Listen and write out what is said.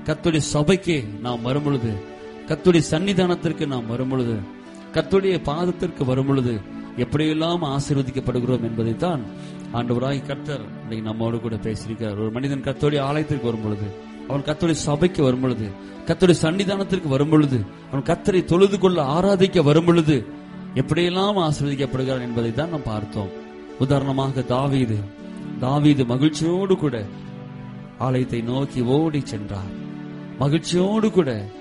கத்துடைய சபைக்கு நாம் வரும் பொழுது கத்துடைய சன்னிதானத்திற்கு நாம் வரும் பொழுது கத்துடைய பாதத்திற்கு வரும் பொழுது எப்படியெல்லாம் ஆசீர்வதிக்கப்படுகிறோம் என்பதைத்தான் ஆண்டவராய் கர்த்தர் இன்னைக்கு நம்மோடு கூட பேசியிருக்கிறார் ஒரு மனிதன் கத்தோடைய ஆலயத்திற்கு வரும் பொழுது அவன் கத்தோடைய சபைக்கு வரும் பொழுது கத்தோடைய சன்னிதானத்திற்கு வரும் பொழுது அவன் கத்தரை தொழுது கொள்ள ஆராதிக்க வரும் பொழுது எப்படியெல்லாம் ஆசீர்வதிக்கப்படுகிறான் என்பதை தான் நாம் பார்த்தோம் உதாரணமாக தாவீது தாவீது மகிழ்ச்சியோடு கூட ஆலயத்தை நோக்கி ஓடி சென்றார் மகிழ்ச்சியோடு கூட